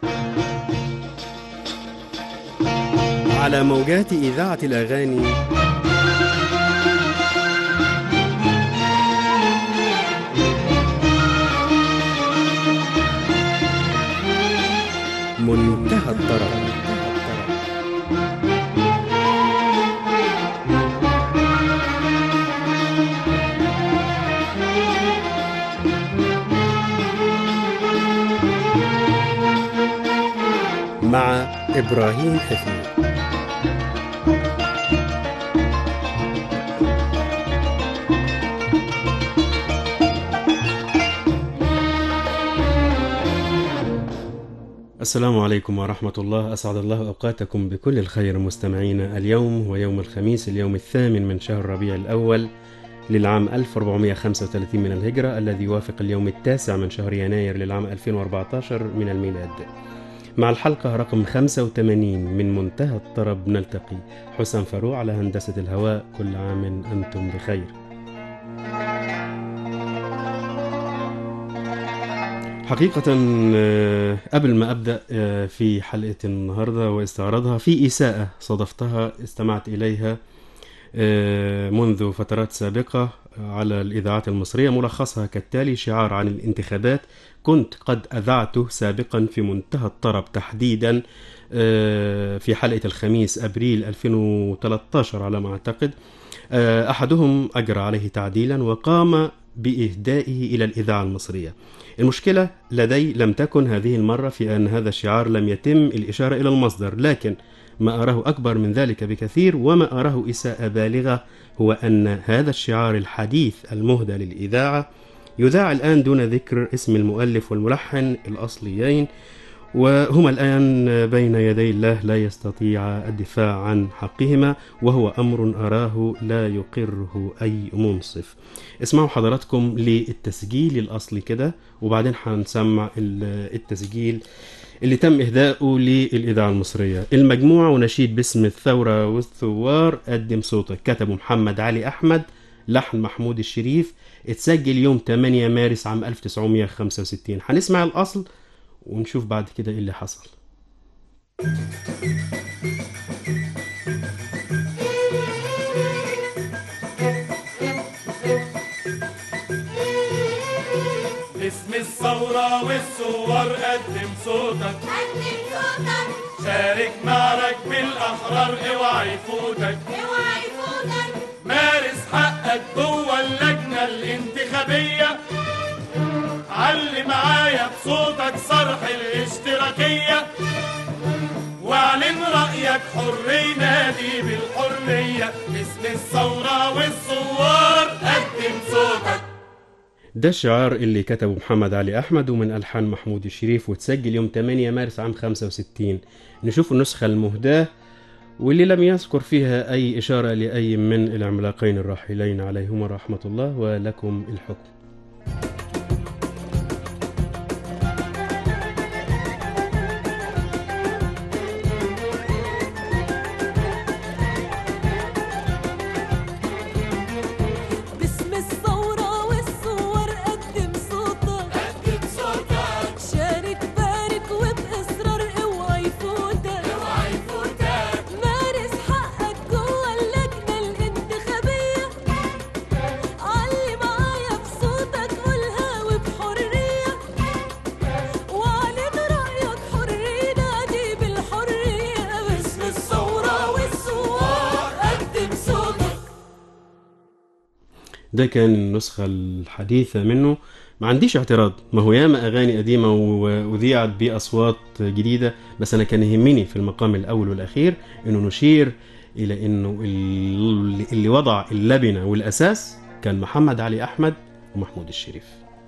على موجات إذاعة الأغاني منتهى الطرب مع إبراهيم حفيظ السلام عليكم ورحمة الله أسعد الله أوقاتكم بكل الخير مستمعينا اليوم هو يوم الخميس اليوم الثامن من شهر ربيع الأول للعام 1435 من الهجرة الذي يوافق اليوم التاسع من شهر يناير للعام 2014 من الميلاد مع الحلقة رقم 85 من منتهى الطرب نلتقي حسام فاروق على هندسة الهواء كل عام أنتم بخير حقيقة آه، قبل ما أبدأ آه، في حلقة النهاردة واستعراضها في إساءة صادفتها استمعت إليها آه، منذ فترات سابقة على الإذاعات المصرية ملخصها كالتالي شعار عن الانتخابات كنت قد أذعته سابقا في منتهى الطرب تحديدا آه، في حلقة الخميس أبريل 2013 على ما أعتقد آه، أحدهم أجرى عليه تعديلا وقام بإهدائه إلى الإذاعة المصرية المشكلة لدي لم تكن هذه المرة في أن هذا الشعار لم يتم الإشارة إلى المصدر لكن ما أراه أكبر من ذلك بكثير وما أراه إساءة بالغة هو أن هذا الشعار الحديث المهدى للإذاعة يذاع الآن دون ذكر اسم المؤلف والملحن الأصليين وهما الآن بين يدي الله لا يستطيع الدفاع عن حقهما وهو أمر أراه لا يقره أي منصف اسمعوا حضراتكم للتسجيل الأصلي كده وبعدين هنسمع ال- التسجيل اللي تم إهداؤه للإذاعة المصرية المجموعة ونشيد باسم الثورة والثوار قدم صوتك كتبه محمد علي أحمد لحن محمود الشريف اتسجل يوم 8 مارس عام 1965 هنسمع الأصل ونشوف بعد كده ايه اللي حصل اسم الثورة والثوار قدم صوتك قدم صوتك شارك مع ركب الأحرار اوعى يفوتك اوعى يفوتك مارس حقك جوه اللجنة الانتخابية علي معايا بصوتك صرح الاشتراكية واعلن رأيك حر نادي بالحرية اسم الثورة والثوار قدم صوتك ده الشعار اللي كتبه محمد علي أحمد ومن ألحان محمود الشريف وتسجل يوم 8 مارس عام 65 نشوف النسخة المهداة واللي لم يذكر فيها أي إشارة لأي من العملاقين الراحلين عليهما رحمة الله ولكم الحكم باسم الثورة والثوار قدم صوتك قدم صوتك شارك بارك وبإصرار اوعى يفوتك اوعى يفوتك مارس حقك جوه اللجنة الانتخابية علي معايا بصوتك قولها وبحرية واعلن رأيك حرية نادي بالحرية باسم الثورة والثوار قدم صوتك ده كان النسخة الحديثة منه ما عنديش اعتراض ما هو ياما أغاني قديمة وأذيعت بأصوات جديدة بس أنا كان يهمني في المقام الأول والأخير إنه نشير إلى إنه ال- اللي وضع اللبنة والأساس كان محمد علي أحمد ومحمود الشريف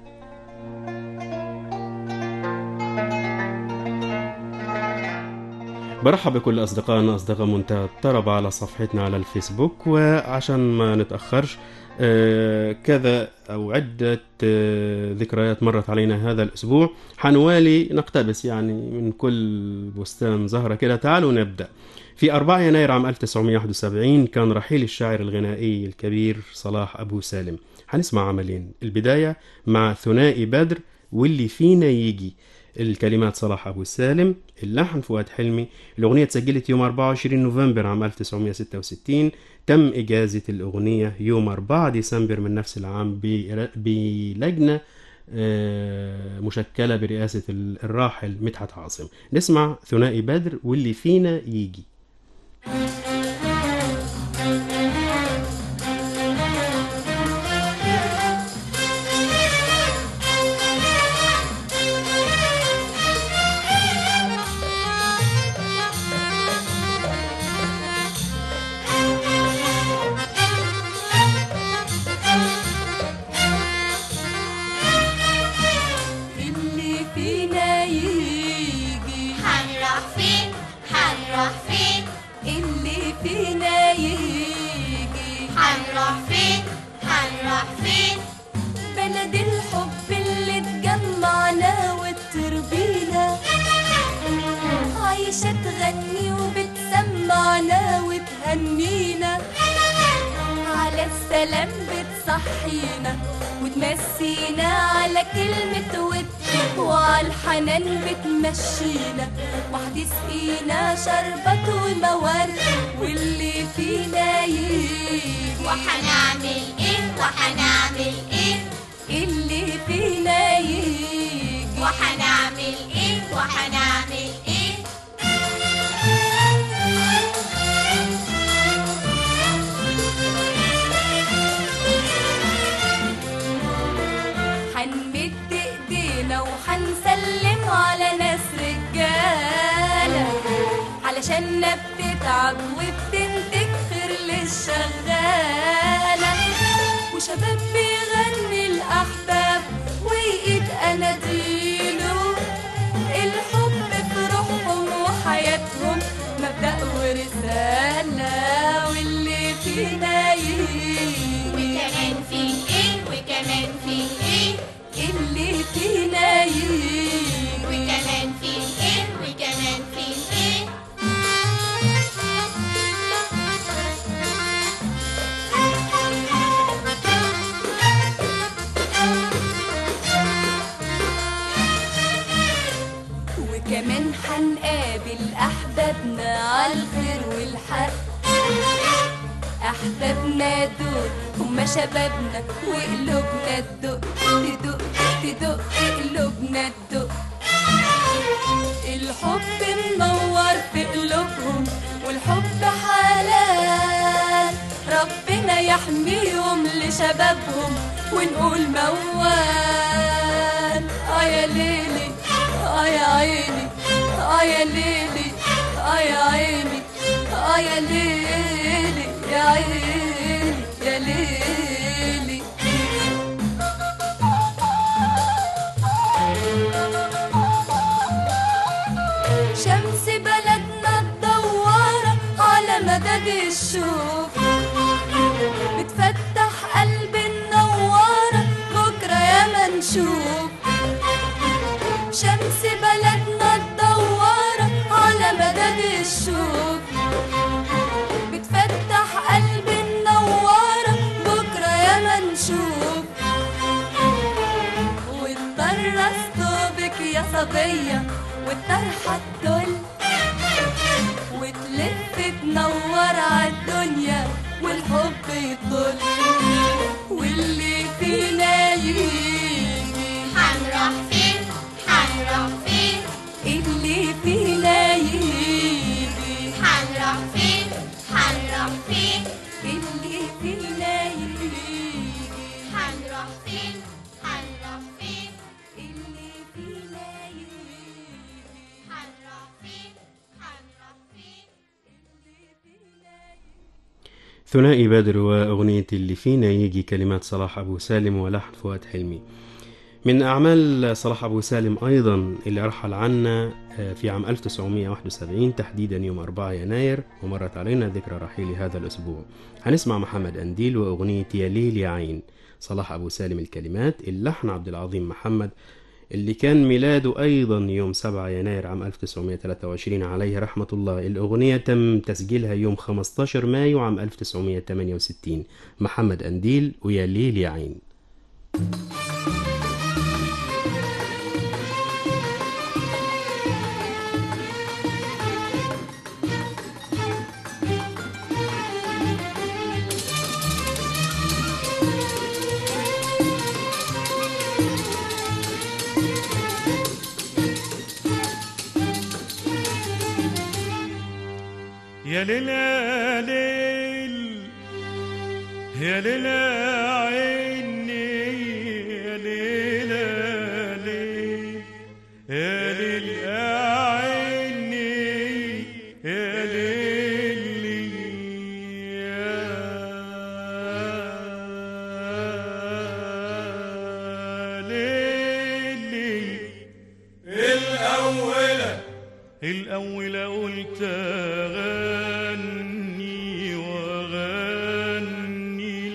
برحب بكل أصدقائنا أصدقاء منتهى الطرب على صفحتنا على الفيسبوك وعشان ما نتأخرش آه، كذا أو عدة آه، ذكريات مرت علينا هذا الأسبوع حنوالي نقتبس يعني من كل بستان زهرة كده تعالوا نبدأ في 4 يناير عام 1971 كان رحيل الشاعر الغنائي الكبير صلاح أبو سالم هنسمع عملين البداية مع ثنائي بدر واللي فينا يجي الكلمات صلاح أبو سالم اللحن فؤاد حلمي الأغنية اتسجلت يوم 24 نوفمبر عام 1966 تم إجازة الأغنية يوم 4 ديسمبر من نفس العام بر- بلجنة آه، مشكلة برئاسة ال- الراحل مدحت عاصم نسمع ثنائي بدر واللي فينا يجي اللي فينا يجي هنروح فين هنروح فين اللي فينا يجي هنروح فين هنروح فين بلد الحب اللي تجمعنا وتربينا عايشة تغني وبتسمعنا وتهنينا على السلام بتصحينا وتمسينا على كلمة ود وعلى الحنان بتمشينا واحد يسقينا شربت ومواد واللي فينا يجي وهنعمل ايه وهنعمل ايه اللي فينا يجي وهنعمل ايه وهنعمل ايه هنمد ايدينا وهنسلم على ناس رجالة علشان بتتعب وبتنتج خير للشغالة وشباب بيغني الأحباب وإيد أناديله الحب في روحهم وحياتهم مبدأ ورسالة واللي فينا يجي وكمان في ايه وكمان في ايه اللي فينا يجي وكمان في ايه وكمان في ايه وكمان هنقابل أحبابنا عالخير والحق أحبابنا دول هما شبابنا وقلوبنا تدق تدق تدق قلوبنا تدق الحب منور في قلوبهم والحب حلال ربنا يحميهم لشبابهم ونقول موال اه يا ليلي اه يا عيني اه يا ليلي اه يا عيني اه يا ليلي يا عيني يا ليلي شمس بلدنا الدوارة على مدد الشوق بتفتح قلب النوارة بكرة يا ما نشوف شمس بلدنا الدوارة على مدد الشوق بتفتح قلب النوارة بكرة يا ما نشوف والطرة صوبك يا صبية والطرحة تدل وتلف تنور عالدنيا والحب يطل واللي فينا يجي هنروح فين هنروح فين اللي فينا يجي هنروح فين هنروح فين اللي فينا يجي هنروح فين هنروح فين اللي فينا يجي هنروح فين هنروح فين اللي فينا ثنائي بدر وأغنية اللي فينا يجي كلمات صلاح أبو سالم ولحن فؤاد حلمي من أعمال صلاح أبو سالم أيضا اللي رحل عنا آه، في عام 1971 تحديدا يوم 4 يناير ومرت علينا ذكرى رحيل هذا الأسبوع هنسمع محمد أنديل وأغنية يا ليل يا عين صلاح أبو سالم الكلمات اللحن عبد العظيم محمد اللي كان ميلاده أيضا يوم 7 يناير عام 1923 عليه رحمة الله الأغنية تم تسجيلها يوم 15 مايو عام 1968 محمد أنديل ويا ليل يا عين يا ليل يا ليل يا ليل يا عيني يا ليل يا ليل يا ليل يا عيني يا ليل يا ليل الأولى الأول قلت أغني وأغني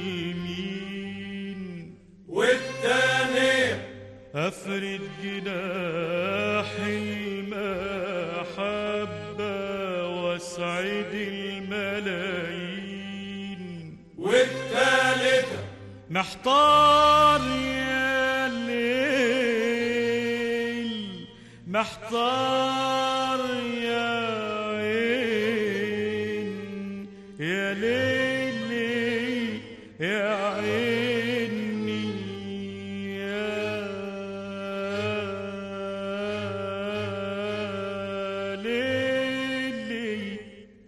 لمين والتانية أفرد جناح المحبة واسعد الملايين والتالتة محتار يا ليل محتار يا عين يا ليل يا عيني يا ليلي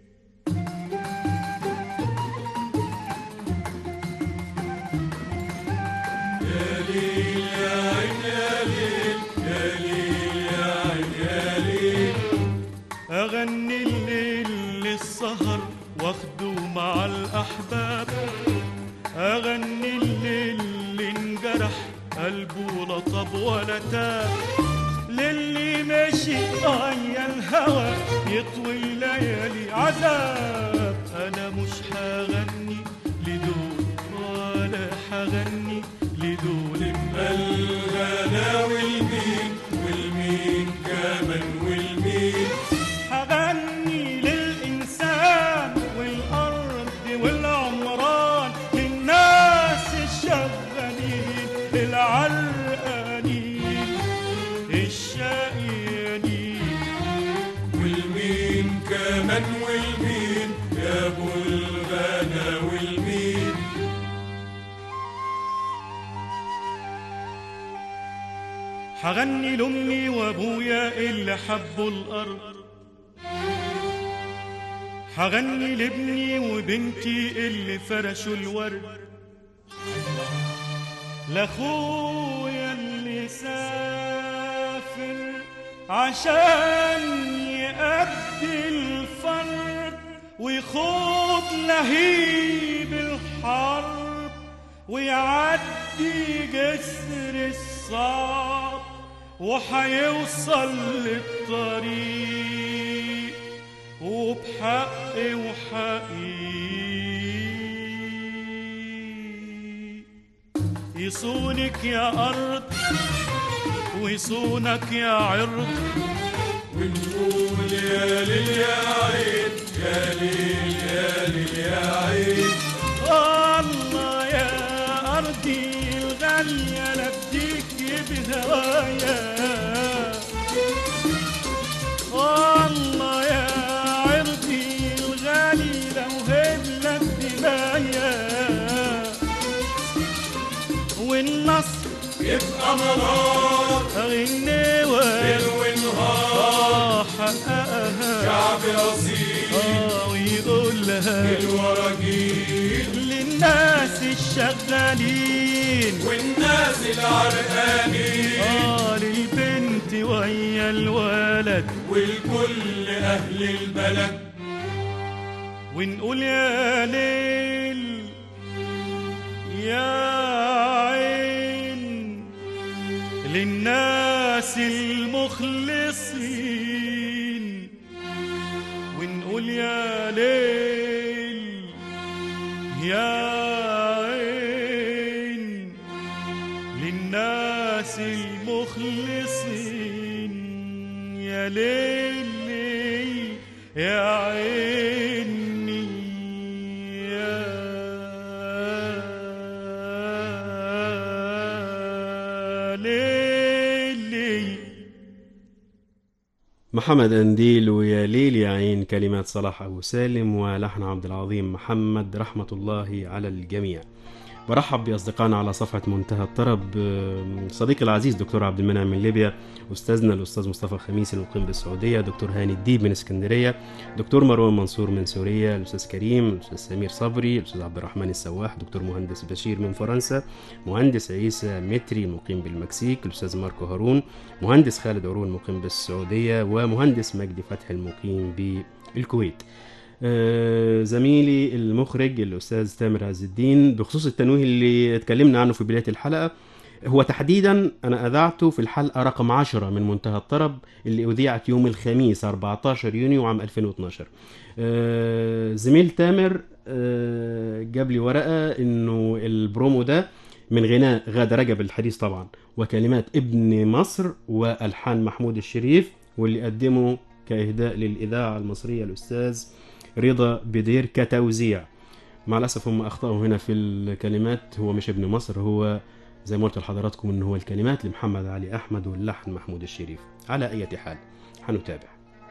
أغني الليل للسهر واخده مع الأحباب أغني الليل اللي انجرح قلبه لا طب ولا تاب للي ماشي ويا الهوى يطوي ليالي عذاب أنا مش هغني لدول ولا هغني لدول الغلا والمين والمين كمان والمين هغني للإنسان والأرض والعمران للناس الشغالين العرقانين الشقيانين والمين كمان والمين يا ابو الغلا والمين هغني لأمي وأبويا اللي حبوا الأرض هغني لابني وبنتي اللي فرشوا الورد لأخويا اللي سافر عشان يأدي الفرد ويخوض لهيب الحرب ويعدي جسر الصعب وحيوصل للطريق وبحق وحقيق يصونك يا أرض ويصونك يا عرض ونقول يا ليل يا عين يا ليل يا ليل يا عين الله يا أرضي الغالية لبديك بهوايا الله يا عرضي الغالي لو هبلت دمايا والنصر يبقى منار غنوة ليل ونهار حققها شعب اصيل آه ويقول لها الوراجيل للناس الشغالين والناس العرقانين آه للبنت ويا الولد والكل اهل البلد ونقول يا ليل يا عين للناس المخلصين ونقول يا ليل يا عين للناس المخلصين يا ليل يا عيني يا ليلي محمد أنديل ويا ليل يا عين كلمات صلاح أبو سالم ولحن عبد العظيم محمد رحمة الله على الجميع برحب بأصدقائنا على صفحة منتهى الطرب آه، صديقي العزيز دكتور عبد المنعم من ليبيا أستاذنا الأستاذ مصطفى خميس المقيم بالسعودية دكتور هاني الديب من اسكندرية دكتور مروان منصور من سوريا الأستاذ كريم الأستاذ سمير صبري الأستاذ عبد الرحمن السواح دكتور مهندس بشير من فرنسا مهندس عيسى متري مقيم بالمكسيك الأستاذ ماركو هارون مهندس خالد عرون مقيم بالسعودية ومهندس مجدي فتحي المقيم بالكويت آه، زميلي المخرج الاستاذ تامر عز الدين بخصوص التنويه اللي اتكلمنا عنه في بدايه الحلقه هو تحديدا انا اذعته في الحلقه رقم 10 من منتهى الطرب اللي اذيعت يوم الخميس 14 يونيو عام 2012 آه، زميل تامر آه، جاب لي ورقه انه البرومو ده من غناء غادة رجب الحديث طبعا وكلمات ابن مصر والحان محمود الشريف واللي قدمه كاهداء للاذاعه المصريه الاستاذ رضا بدير كتوزيع مع الاسف هم اخطاوا هنا في الكلمات هو مش ابن مصر هو زي ما قلت لحضراتكم ان هو الكلمات لمحمد علي احمد واللحن محمود الشريف على اي حال هنتابع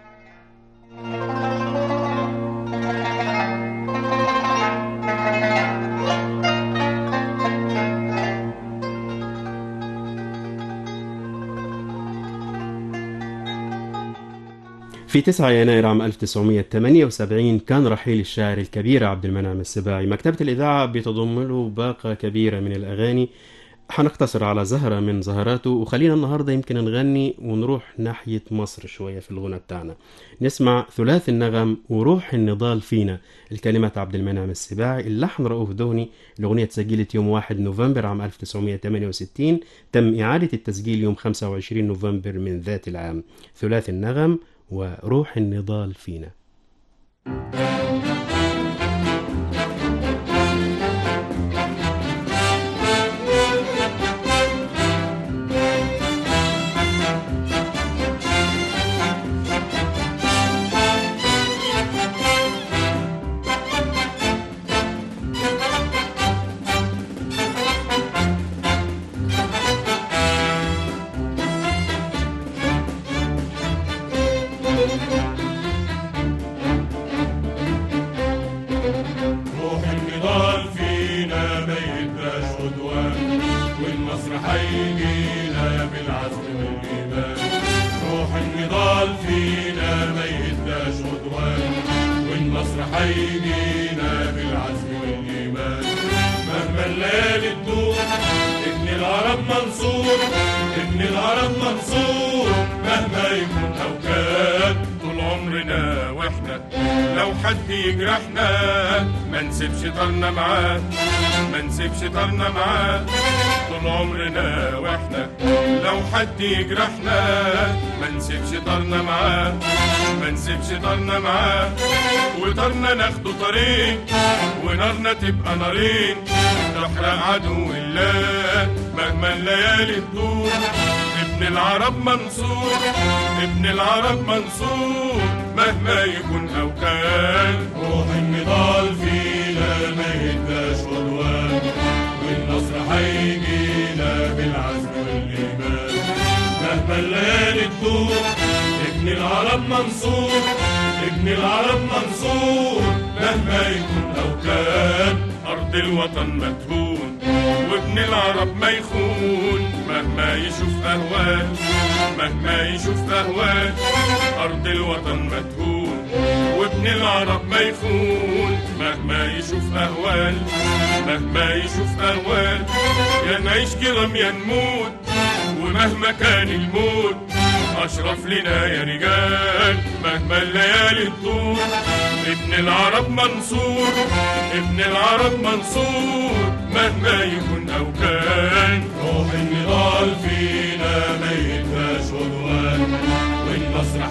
في 9 يناير عام 1978 كان رحيل الشاعر الكبير عبد المنعم السباعي مكتبة الإذاعة بتضم له باقة كبيرة من الأغاني هنقتصر على زهرة من زهراته وخلينا النهاردة يمكن نغني ونروح ناحية مصر شوية في الغنى بتاعنا نسمع ثلاث النغم وروح النضال فينا الكلمات عبد المنعم السباعي اللحن رؤوف دهني الأغنية اتسجلت يوم 1 نوفمبر عام 1968 تم إعادة التسجيل يوم 25 نوفمبر من ذات العام ثلاث النغم وروح النضال فينا روح النضال فينا ما يبقاش عدوان والنصر هيجينا بالعزم والايمان روح النضال فينا ما يبقاش عدوان والنصر هيجينا بالعزم والايمان مهما الليالي تدور ابن العرب منصور ابن العرب منصور مهما يكون او كان طول عمرنا واحنا لو حد يجرحنا ما نسيبش طارنا معاه ما نسيبش طارنا معاه طول عمرنا واحنا لو حد يجرحنا ما نسيبش طارنا معاه ما نسيبش طارنا معاه وطارنا ناخده طريق ونارنا تبقى نارين تحرق عدو الله مهما الليالي تدور ابن العرب منصور ابن العرب منصور مهما يكون او كان روح النضال فينا ما يهداش عدوان والنصر هيجينا بالعزم والايمان مهما الليالي تدور ابن العرب منصور ابن العرب منصور مهما يكون او كان ارض الوطن مدهون وابن العرب ما يخون مهما يشوف اهوال مهما يشوف اهوال ارض الوطن مدهون وابن العرب ما يخون مهما يشوف اهوال مهما يشوف اهوال يا نعيش كرام يا نموت ومهما كان الموت أشرف لنا يا رجال مهما الليالي تطول ابن العرب منصور ابن العرب منصور مهما يكون أو كان روح النضال فينا ما يبقاش عدوان والنصر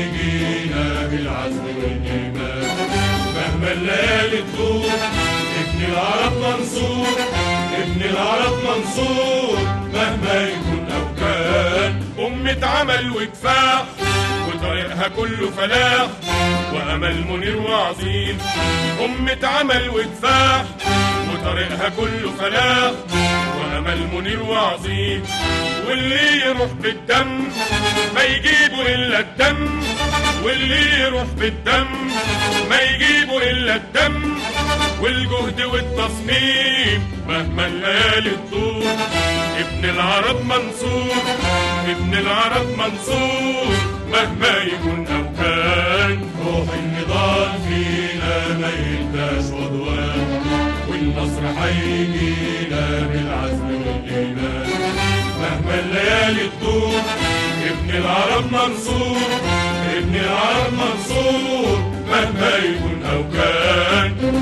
هيجينا بالعزم والإيمان مهما الليالي تطول ابن العرب منصور ابن العرب منصور مهما يكون أو كان أمة عمل وكفاح وطريقها كله فلاح وأمل منير وعظيم أمة عمل وكفاح وطريقها كله فلاح وأمل منير وعظيم واللي يروح بالدم ما يجيبه إلا الدم واللي يروح بالدم ما يجيبه إلا الدم والجهد والتصميم مهما الليالي تطول ابن العرب منصور ابن العرب منصور مهما يكون أو كان روح النضال فينا ما يلتاش عدوان والنصر هيجينا بالعزم والإيمان مهما الليالي تدور ابن العرب منصور ابن العرب منصور مهما يكون أو كان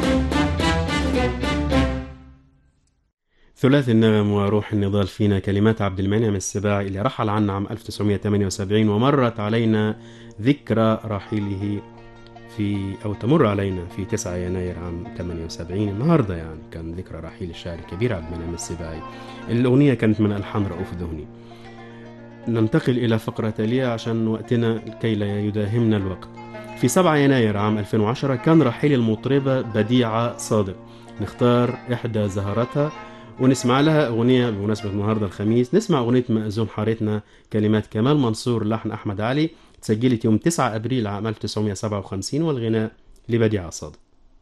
ثلاثي النغم وروح النضال فينا كلمات عبد المنعم السباعي اللي رحل عنا عام 1978 ومرت علينا ذكرى رحيله في أو تمر علينا في 9 يناير عام 78 النهاردة يعني كان ذكرى رحيل الشاعر الكبير عبد المنعم السباعي الأغنية كانت من ألحان رؤوف ذهني ننتقل إلى فقرة تالية عشان وقتنا كي لا يداهمنا الوقت في 7 يناير عام 2010 كان رحيل المطربة بديعة صادق نختار إحدى زهراتها ونسمع لها أغنية بمناسبة النهاردة الخميس نسمع أغنية مأذون حارتنا كلمات كمال منصور لحن أحمد علي تسجلت يوم 9 أبريل عام 1957 والغناء لبديعة صادق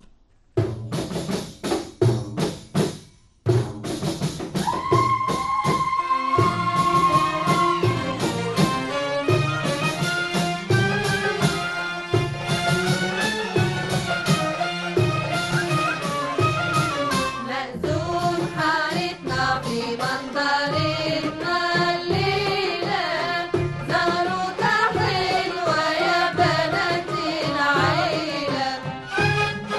مأذون حارتنا في منظرتنا الليلة زهرتها حلوة يا بنات العيلة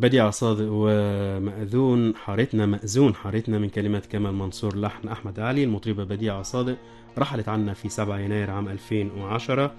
بديع صادق ومأذون حارتنا مأذون حارتنا من كلمات كمال منصور لحن أحمد علي المطربة بديع صادق رحلت عنا في 7 يناير عام 2010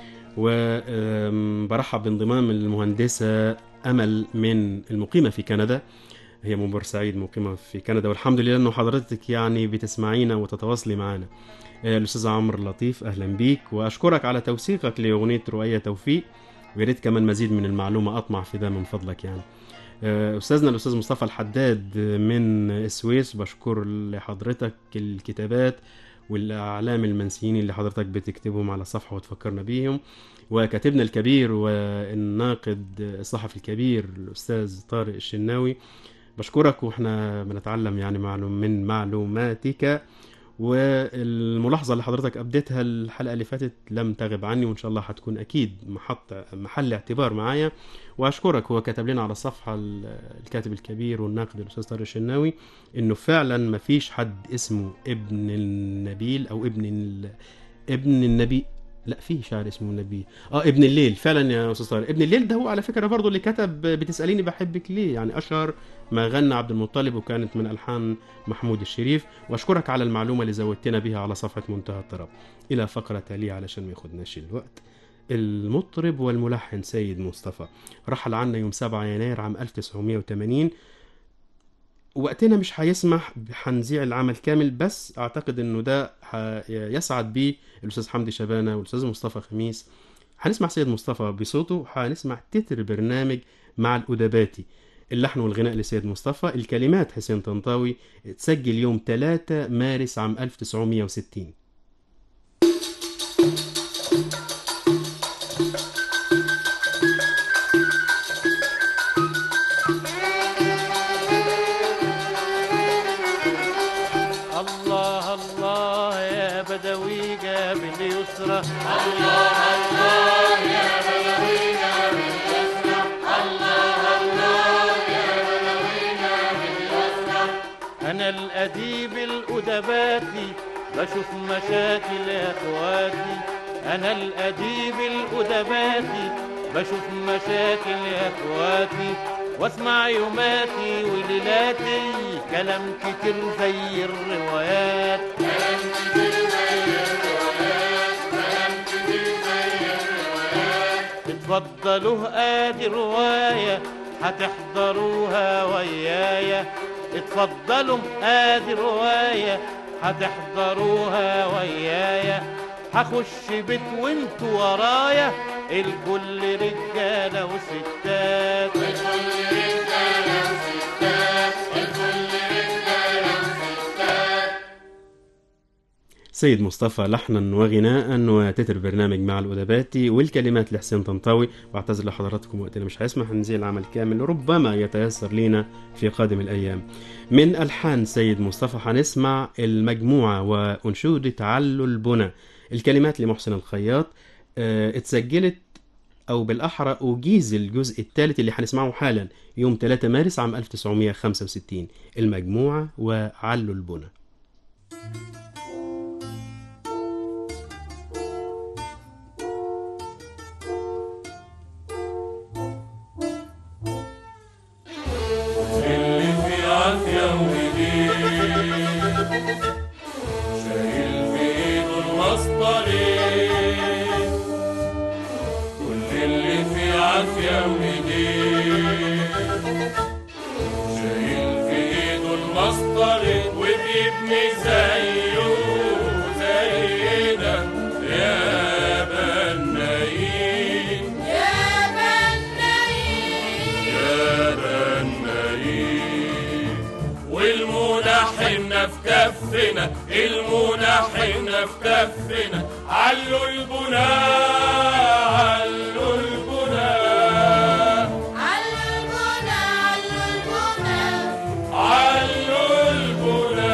وبرحب بانضمام المهندسة أمل من المقيمة في كندا هي من بورسعيد مقيمة في كندا والحمد لله أنه حضرتك يعني بتسمعينا وتتواصلي معنا آه، الأستاذ عمرو لطيف أهلا بيك وأشكرك على توثيقك لأغنية رؤية توفيق ويا ريت كمان مزيد من المعلومة أطمع في ده من فضلك يعني آه، أستاذنا الأستاذ مصطفى الحداد من السويس بشكر لحضرتك الكتابات والأعلام المنسيين اللي حضرتك بتكتبهم على الصفحة وتفكرنا بيهم وكاتبنا الكبير والناقد الصحفي الكبير الأستاذ طارق الشناوي بشكرك واحنا بنتعلم يعني معلوم من معلوماتك والملاحظة اللي حضرتك أبديتها الحلقة اللي فاتت لم تغب عني وإن شاء الله هتكون أكيد محط محل اعتبار معايا وأشكرك هو كتب لنا على الصفحة ال- الكاتب الكبير والناقد الأستاذ طارق الشناوي إنه فعلا ما فيش حد اسمه ابن النبيل أو ابن ال... ابن النبي لا في شاعر اسمه النبي اه ابن الليل فعلا يا استاذ طارق ابن الليل ده هو على فكره برضه اللي كتب بتساليني بحبك ليه يعني اشهر ما غنى عبد المطلب وكانت من الحان محمود الشريف واشكرك على المعلومه اللي زودتنا بها على صفحه منتهى الطرب الى فقره تاليه علشان ما ياخدناش الوقت المطرب والملحن سيد مصطفى رحل عنا يوم 7 يناير عام 1980 وقتنا مش هيسمح بحنزيع العمل كامل بس اعتقد انه ده ح- يسعد بيه الاستاذ حمدي شبانه والاستاذ مصطفى خميس هنسمع سيد مصطفى بصوته هنسمع تتر برنامج مع الادباتي اللحن والغناء لسيد مصطفى الكلمات حسين طنطاوي اتسجل يوم 3 مارس عام 1960 الله الله يا بدوي جاب اليسرى أنا الأديب الأدباتي بشوف مشاكل يا إخواتي أنا الأديب الأدباتي بشوف مشاكل يا إخواتي واسمع يوماتي وليلاتي كلام كتير زي الروايات اتفضلوا ادي رواية هتحضروها ويايا اتفضلوا ادي رواية هتحضروها ويايا هخش بيت وانتوا ورايا الكل رجالة وستات سيد مصطفى لحنا وغناء وتتر برنامج مع الأدباتي والكلمات لحسين طنطاوي بعتذر لحضراتكم وقتنا مش هيسمح ننزل العمل كامل ربما يتيسر لينا في قادم الأيام من ألحان سيد مصطفى هنسمع المجموعة وأنشودة تعلو البنى الكلمات لمحسن الخياط اه اتسجلت أو بالأحرى أجيز الجزء الثالث اللي هنسمعه حالا يوم 3 مارس عام 1965 المجموعة وعلو البنى اللي في عافية ودين شايل في ايده المسطرين كل اللي في عافية ودين شايل في ايده المسطرين وبيبني زيه زينا يا بنايين يا بنايين يا بنايين والمنحنا في كفنا المنحنا في كفنا علوا البنا علوا البنا على البنا على البنا علوا البنا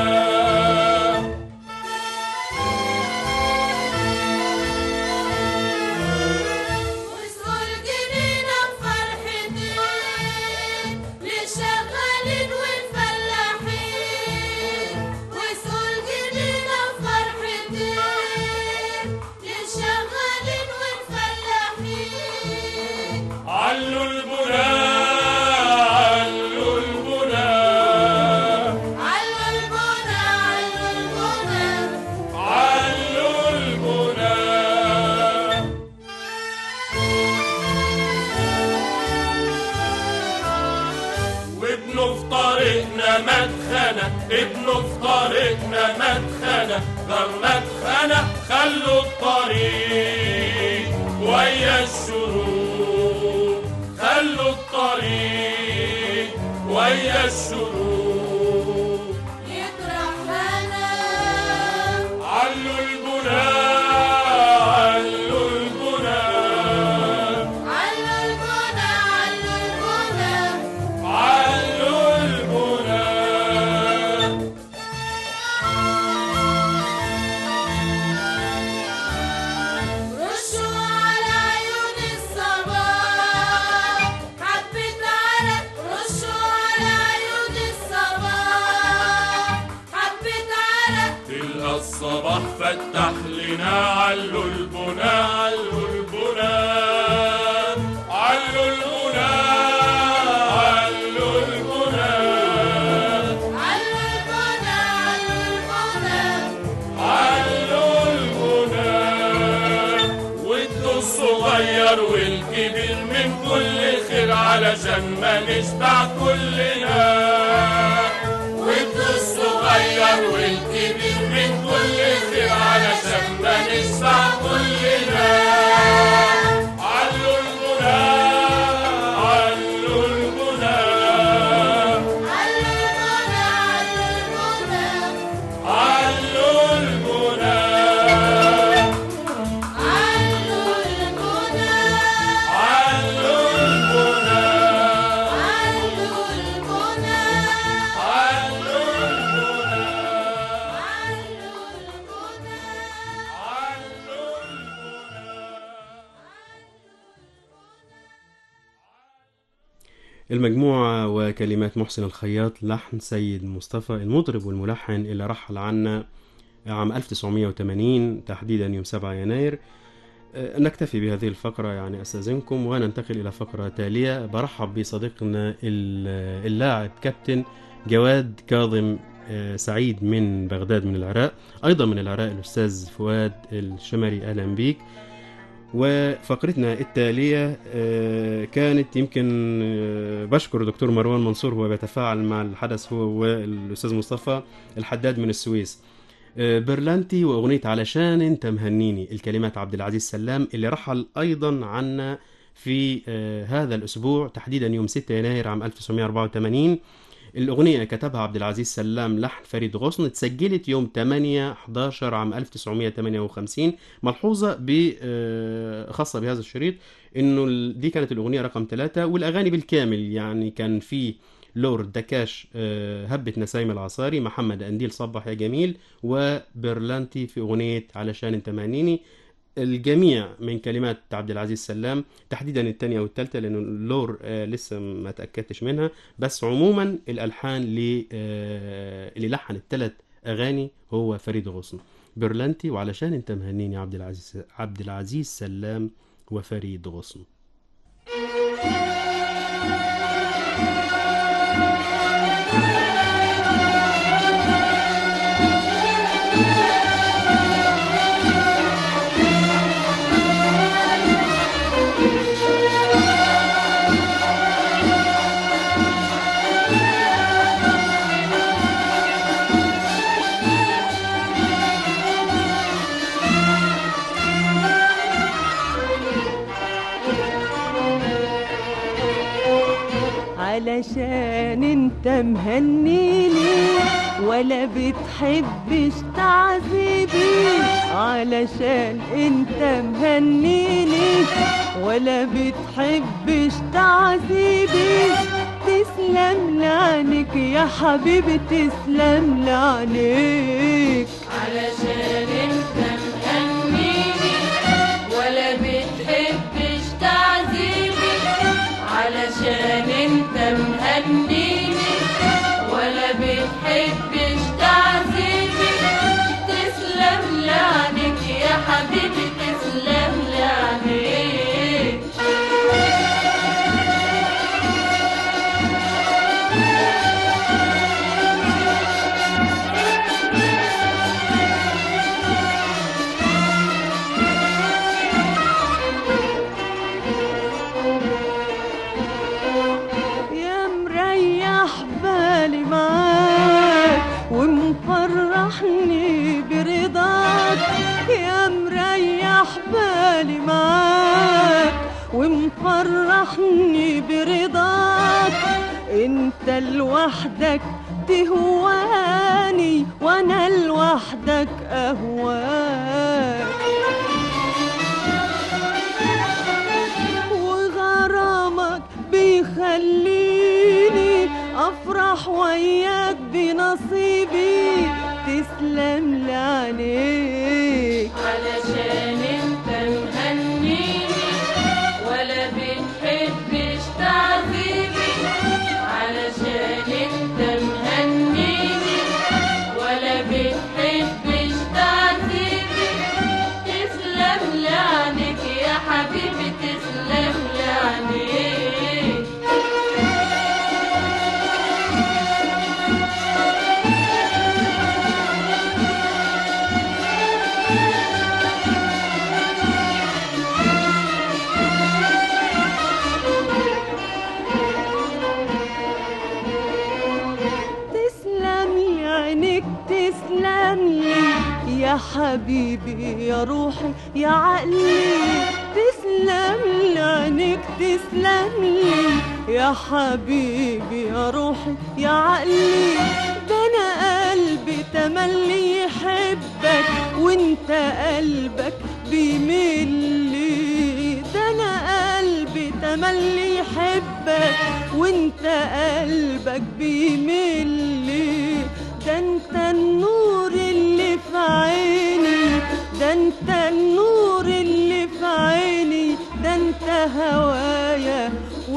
وصلوا الجنينة بفرحتين للشغالين والفلاحين وصلوا الجنينة بفرحتين للشغالين والفلاحين طريقنا مدخنة غير مدخنة خلوا الطريق ويا الشروق خلوا الطريق ويا الشروق يطرح هنا علوا البناء علوا البناء علوا البنا علوا البنا علوا البناء رشوا على عيون الصباح حبة عرق رشوا على عيون الصباح حبة عرق تلقى الصباح فتح لنا علوا البنا علوا البنا علوا البنا علوا البنا علوا البنا علوا علوا البنا البنا وادوا الصغير والكبير من كل خير علشان ما نشبع كلنا وادوا الصغير والكبير من كل خير علشان ما نشبع كلنا علوا البنا علوا البنا علوا البنا علوا علوا البنا البنا علوا البنا علوا البنا علوا البنا علوا البنا علوا البنا المجموعة وكلمات محسن الخياط لحن سيد مصطفى المطرب والملحن اللي رحل عنا عام 1980 تحديدا يوم 7 يناير آه، نكتفي بهذه الفقرة يعني أستاذنكم وننتقل إلى فقرة تالية برحب بصديقنا ال- اللاعب كابتن جواد كاظم آه، سعيد من بغداد من العراق أيضا من العراق الأستاذ فؤاد الشمري أهلا بيك وفقرتنا التالية آه، كانت يمكن آه، بشكر دكتور مروان منصور هو بيتفاعل مع الحدث هو والأستاذ مصطفى الحداد من السويس آه، برلانتي وأغنية علشان أنت مهنيني الكلمات عبد العزيز سلام اللي رحل أيضا عنا في آه، هذا الأسبوع تحديدا يوم 6 يناير عام 1984 الأغنية كتبها عبد العزيز سلام لحن فريد غصن اتسجلت يوم 8 11 عام 1958 ملحوظة ب آه، خاصة بهذا الشريط انه ال- دي كانت الأغنية رقم ثلاثة والأغاني بالكامل يعني كان في لورد دكاش آه، هبة نسايم العصاري محمد أنديل صبح يا جميل وبرلانتي في أغنية علشان انت مهنيني الجميع من كلمات عبد العزيز سلام تحديدا الثانية والثالثة لأنه اللور آه، لسه ما تأكدتش منها بس عموما الألحان اللي آه، اللي لحن الثلاث أغاني هو فريد غصن برلانتي وعلشان انت مهنيني عبد العزيز عبد العزيز سلام وفريد غصن علشان انت مهنيني ولا بتحبش تعذيبي علشان انت مهنيني ولا بتحبش تعذيبي تسلم لعنك يا حبيبي تسلم لعنك علشان انت مهنيني ولا بتحبش تعذيبي علشان انت مهنيني ولا بتحبش تعذيبي تسلم لعنك يا حبيبي تسلم لعنك ومفرحني برضاك يا مريح بالي معاك ومفرحني برضاك انت لوحدك تهواني وانا لوحدك اهواك وغرامك بيخليني افرح وياك بنصيبي تسلم لعينيك علشان انت مهنيني ولا بتحبش تعذيبي علشان انت مهنيني ولا بتحبش تعذيبي تسلم لعنك يا حبيبي تسلم لعنك تسلم لي عينيك تسلم لي يا حبيبي يا روحي يا عقلي تسلم لي عينيك تسلم لي يا حبيبي يا روحي يا عقلي ده انا قلبي تملي يحبك وانت قلبك بيميل لي ده انا قلبي تملي يحبك وانت قلبك بيميل لي ده انت النور اللي في عيني ده انت النور اللي في عيني ده انت هوايا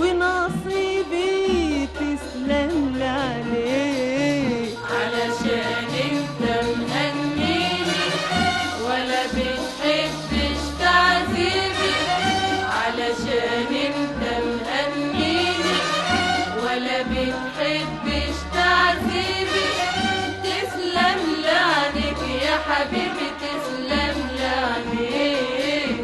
ونصيبي تسلم لي عليك علشان انت مهنيني ولا بتحبش تعذيبي علشان انت مهنيني ولا بتحبش تعذيبي تسلم لعنك يا حبيبي تسلم لعنك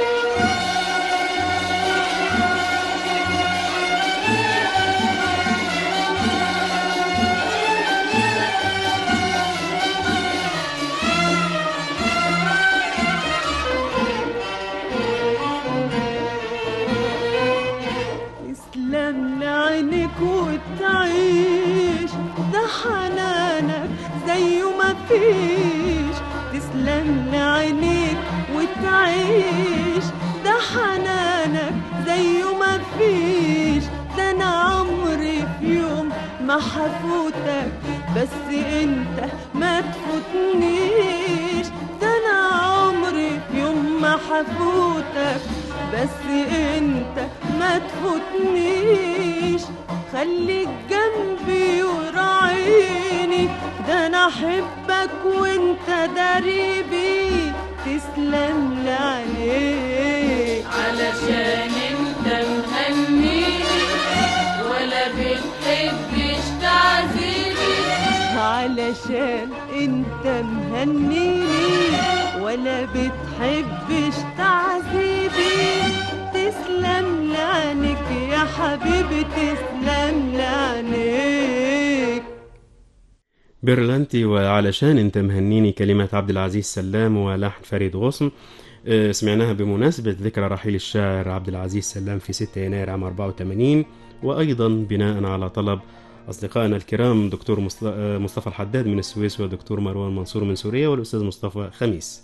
تسلم لعينك وتعيش ده حنانك زيه ما فيش تسلم لعينك وتعيش ده حنانك زيه ما فيش ده انا عمري في يوم ما حفوتك بس انت ما تفوتنيش ده انا عمري في يوم ما حفوتك بس انت ما تفوتنيش خليك جنبي وراعيني ده انا احبك وانت دريبي تسلم لي عليك علشان انت مهنيني ولا بتحبش تعذيبي علشان انت مهنيني ولا بتحبش تعذيبي تسلم لعنك يا حبيبي تسلم لعنك برلنتي وعلشان انت مهنيني كلمات عبد العزيز سلام ولحن فريد غصن آه، سمعناها بمناسبة ذكرى رحيل الشاعر عبد العزيز سلام في 6 يناير عام 84 وأيضا بناء على طلب أصدقائنا الكرام دكتور مصط- آه، مصطفى الحداد من السويس ودكتور مروان منصور من سوريا والأستاذ مصطفى خميس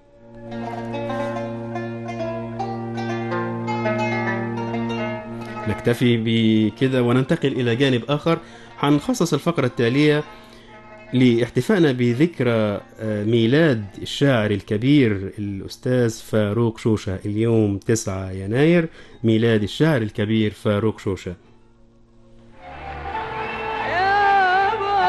نكتفي بكده وننتقل إلى جانب آخر هنخصص الفقرة التالية لاحتفائنا بذكرى آه، ميلاد الشاعر الكبير الأستاذ فاروق شوشة اليوم 9 يناير ميلاد الشاعر الكبير فاروق شوشة يا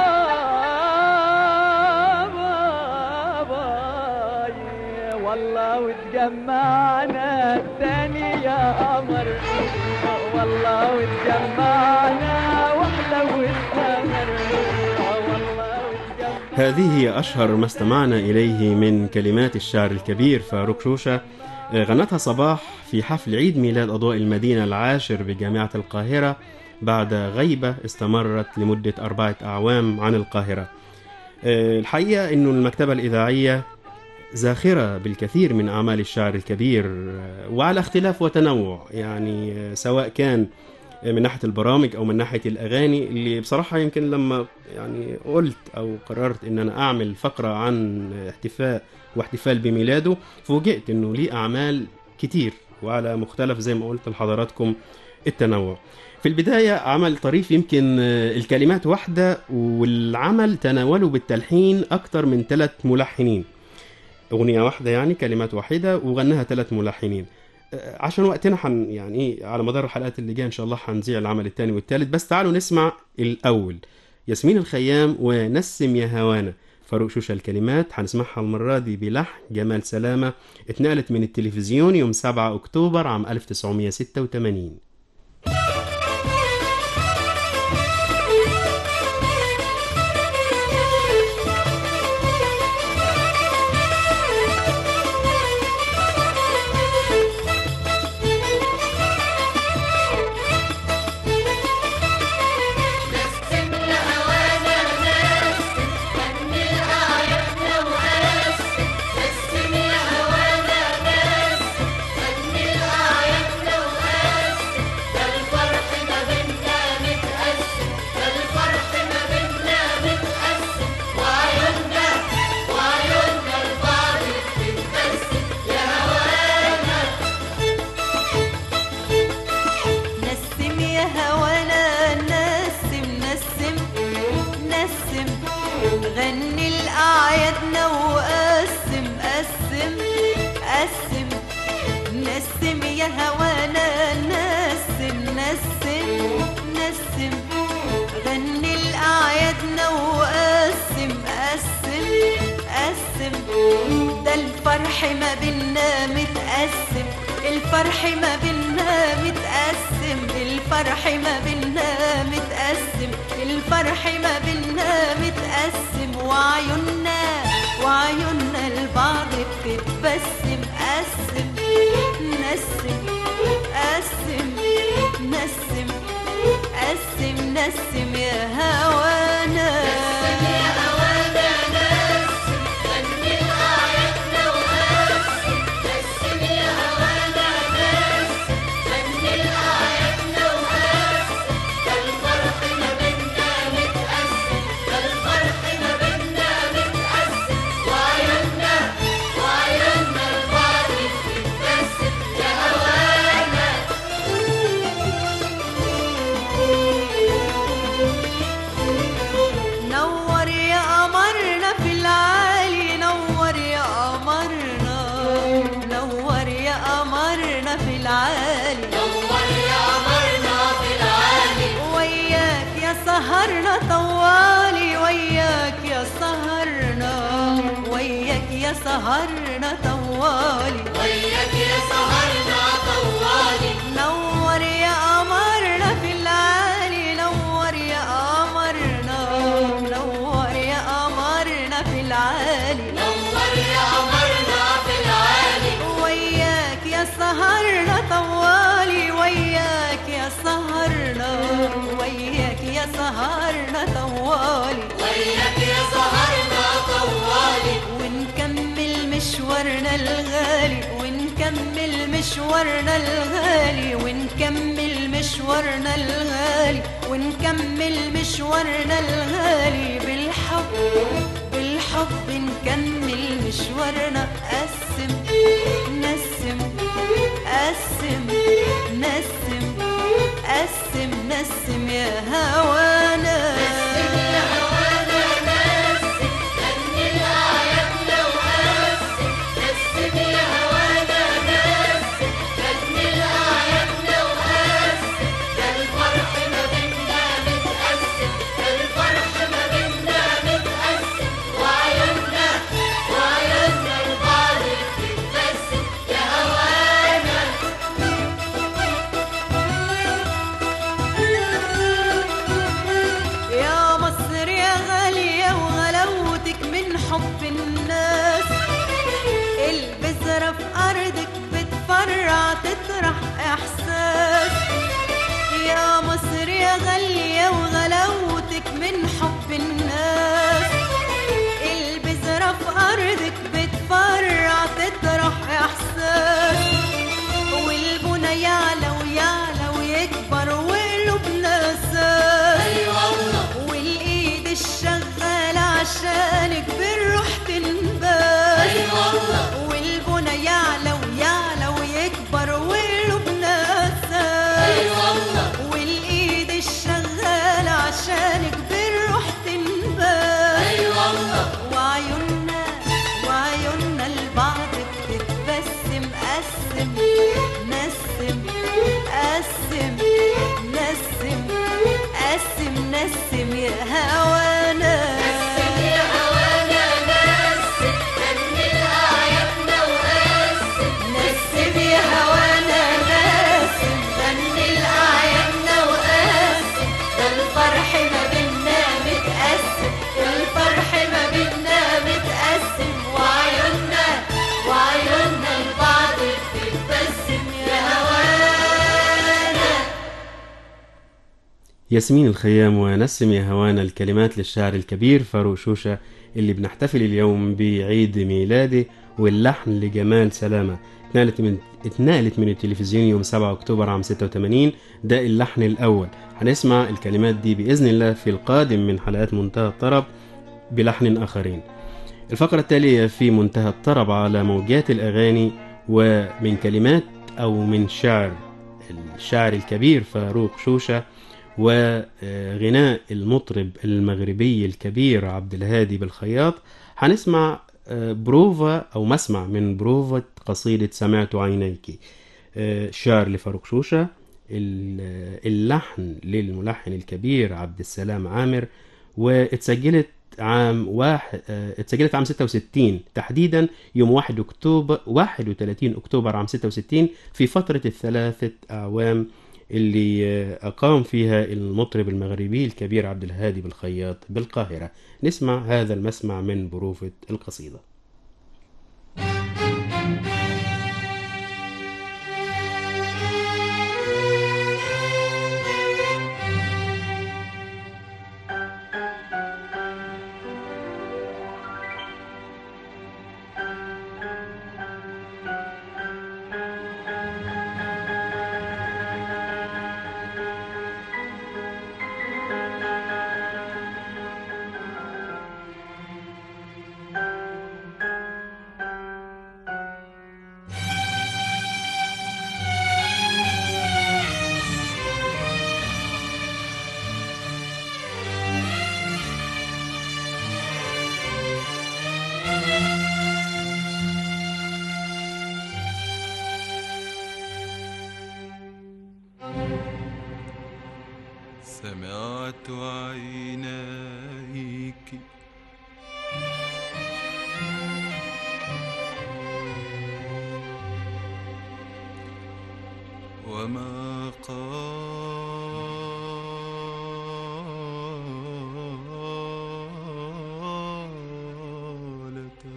بابا والله وتجمعنا الثاني يا قمر والله وتجمعنا واحلى والسهر والله وتجمعنا هذه هي أشهر ما استمعنا إليه من كلمات الشاعر الكبير فاروق شوشة آه، غنتها صباح في حفل عيد ميلاد أضواء المدينة العاشر بجامعة القاهرة بعد غيبة استمرت لمدة أربعة أعوام عن القاهرة آه، الحقيقة أنه المكتبة الإذاعية زاخرة بالكثير من أعمال الشعر الكبير آه، وعلى اختلاف وتنوع يعني آه، سواء كان من ناحية البرامج أو من ناحية الأغاني اللي بصراحة يمكن لما يعني قلت أو قررت إن أنا أعمل فقرة عن احتفاء واحتفال بميلاده فوجئت إنه ليه أعمال كتير وعلى مختلف زي ما قلت لحضراتكم التنوع في البداية عمل طريف يمكن آه، الكلمات واحدة والعمل تناوله بالتلحين أكتر من ثلاث ملحنين أغنية واحدة يعني كلمات واحدة وغناها ثلاث ملحنين آه، عشان وقتنا حن يعني ايه على مدار الحلقات اللي جايه ان شاء الله هنذيع العمل الثاني والثالث بس تعالوا نسمع الاول ياسمين الخيام ونسم يا هوانا فاروق شوشة الكلمات هنسمعها المرة دي بلحن جمال سلامة اتنقلت من التلفزيون يوم 7 أكتوبر عام 1986 نسم يا هوانا نسم نسم نسم غني لأعيادنا وقسم قسم قسم نسم يا هوانا نسم نسم نسم غني لأعيادنا وقسم قسم قسم ده الفرح ما بينا متقسم الفرح ما بينا متقسم الفرح ما بينا متقسم الفرح ما بينا متقسم وعيوننا وعيوننا البعض بتتبسم قسم نسم قسم نسم قسم نسم يا هوانا نور يا قمرنا في العالي نور يا قمرنا نور يا قمرنا في العالي نور يا قمرنا في العالي وياك يا سهرنا طوالي وياك يا سهرنا وياك يا سهرنا طوالي وياك يا سهرنا طوالي نور يا قمرنا في العالي نور يا قمرنا نور يا قمرنا في العالي نور يا قمرنا في العالي وياك يا سهرنا طوالي وياك يا سهرنا وياك يا سهرنا طوالي وياك يا سهرنا طوالي ونكمل مشوارنا الغالي ونكمل مشوارنا الغالي ونكمل مشوارنا الغالي ونكمل مشوارنا الغالي بالحب بالحب نكمل مشوارنا قسم نسم قسم نسم قسم نسم يا هوانا يا مصر يا غالية وغلاوتك من حب الناس البذرة في أرضك بتفرع تطرح إحساس يا مصر يا غالية وغلاوتك من حب الناس ياسمين الخيام ونسم يا هوانا الكلمات للشاعر الكبير فاروق شوشة اللي بنحتفل اليوم بعيد ميلاده واللحن لجمال سلامة اتنقلت من اتنقلت من التلفزيون يوم 7 أكتوبر عام 86 ده اللحن الأول هنسمع الكلمات دي بإذن الله في القادم من حلقات منتهى الطرب بلحن آخرين الفقرة التالية في منتهى الطرب على موجات الأغاني ومن كلمات أو من شعر الشاعر الكبير فاروق شوشة وغناء المطرب المغربي الكبير عبد الهادي بالخياط هنسمع بروفا أو مسمع من بروفة قصيدة سمعت عينيك شعر لفاروق شوشة اللحن للملحن الكبير عبد السلام عامر واتسجلت عام واحد اه، اتسجلت عام 66 تحديدا يوم 1 اكتوبر 31 اكتوبر عام 66 في فترة الثلاثة اعوام اللي اه، اقام فيها المطرب المغربي الكبير عبد الهادي بالخياط بالقاهرة نسمع هذا المسمع من بروفة القصيدة سمعت عينيك وما قالتا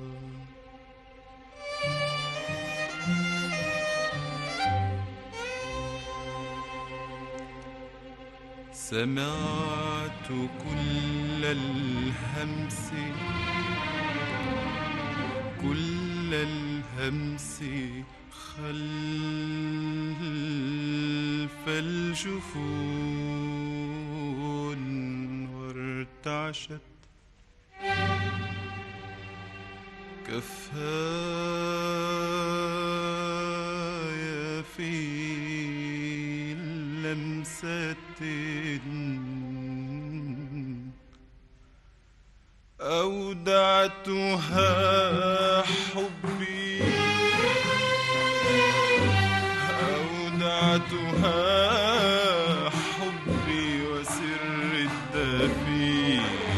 سمعت كل الهمس كل الهمس خلف الجفون وارتعشت كفايا في لمسة أودعتها حبي أودعتها حبي وسر الدفي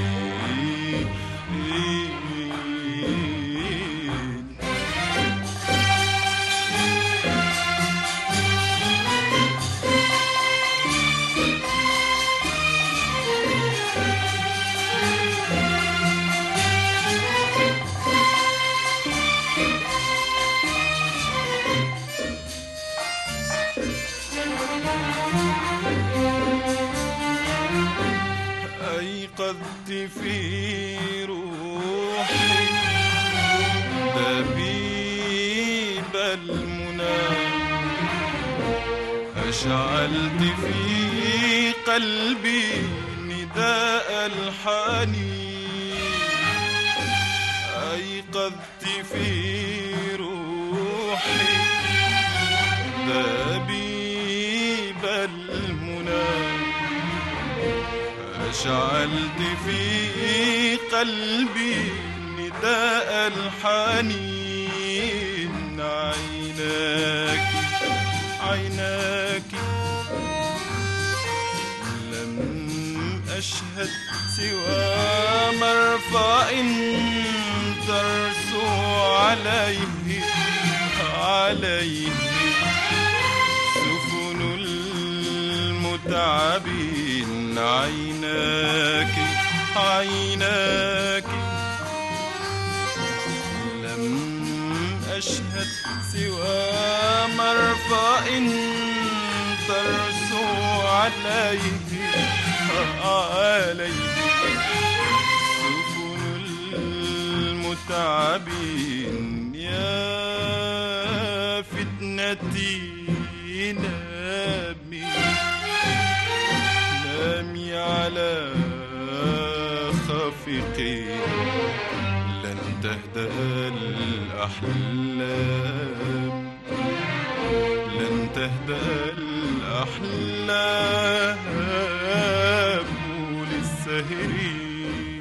أيقظت في روحي دبيب المنى أشعلت في قلبي نداء الحنين أيقظت في روحي دبيب المنى أشعلت في قلبي نداء الحنين عيناك عيناك لم أشهد سوى مرفع ترسو عليه عليه سفن المتعبين عيناك عيناك لم أشهد سوى مرفع ترسو عليه عليه سفن المتعبين يا فتنتي نامي نامي على خافقي لن تهدأ الأحلام لن تهدأ الأحلام للسهرين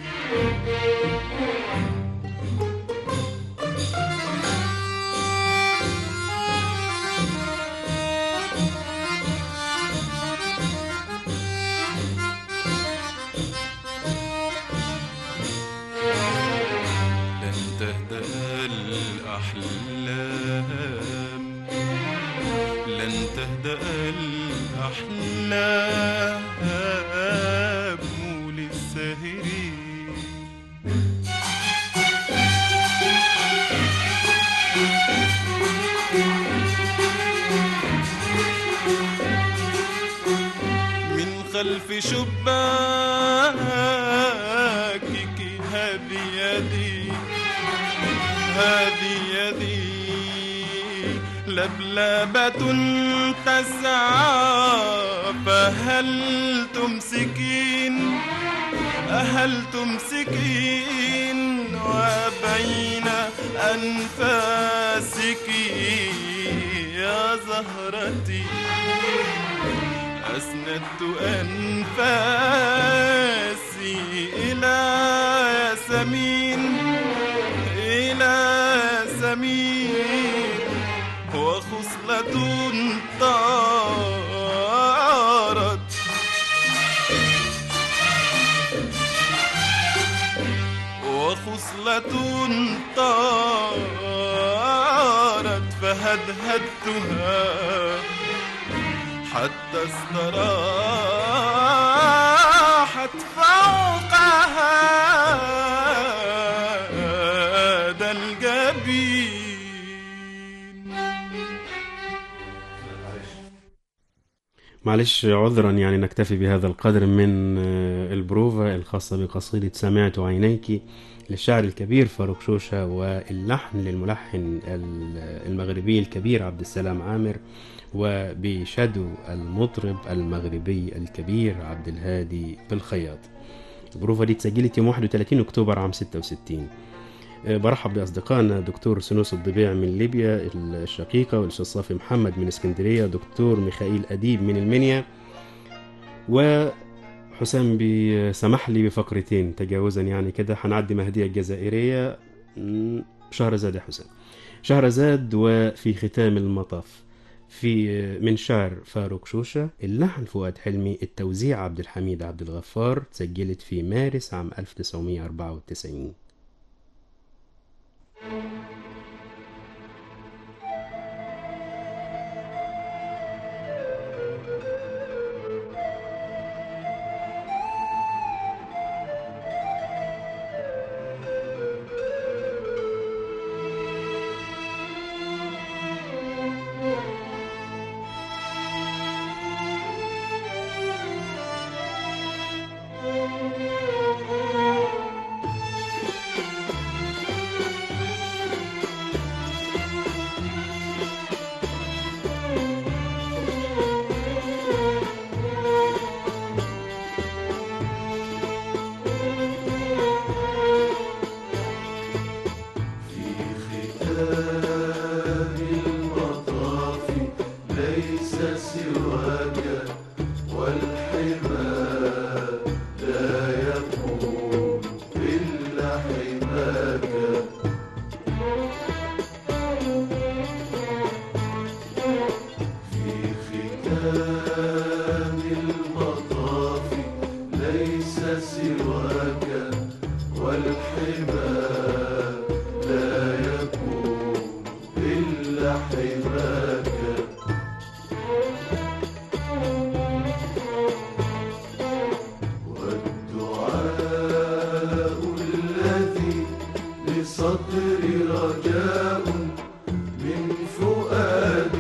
لن تهدأ الأحلام لن تهدأ الأحلام للساهرين من خلف شباكك هذه يدي هذه يدي لبلبة تسعى فهل تمسكين هل تمسكين وبين أنفاسك يا زهرتي أسندت أنفاسي إلى ياسمين إلى ياسمين وخصلة طارت وخصلة طارت فهدهدتها حتى استراحت فوق هذا الجبين معلش عذرا يعني نكتفي بهذا القدر من آه، البروفا الخاصة بقصيدة سمعت عينيك للشاعر الكبير فاروق شوشة واللحن للملحن ال- المغربي الكبير عبد السلام عامر وبشدو المطرب المغربي الكبير عبد الهادي بالخياط البروفا دي اتسجلت يوم 31 اكتوبر عام 66 آه، برحب باصدقائنا دكتور سنوس الضبيع من ليبيا الشقيقه والاستاذ صافي محمد من اسكندريه دكتور ميخائيل اديب من المنيا وحسام بيسمح لي بفقرتين تجاوزا يعني كده هنعدي مهديه الجزائريه م، شهرزاد يا حسام شهرزاد وفي ختام المطاف في من شعر فاروق شوشة اللحن فؤاد حلمي التوزيع عبد الحميد عبد الغفار سجلت في مارس عام 1994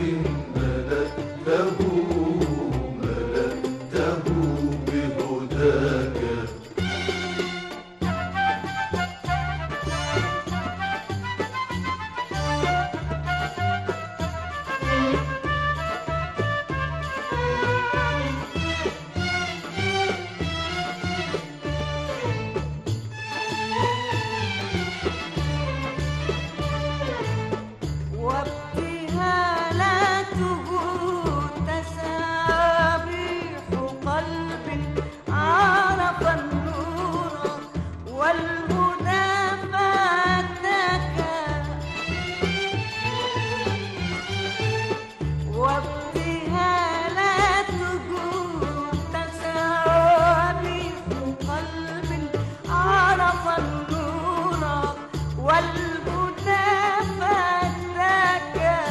ملأته ملأته بهدى والهدى فتاك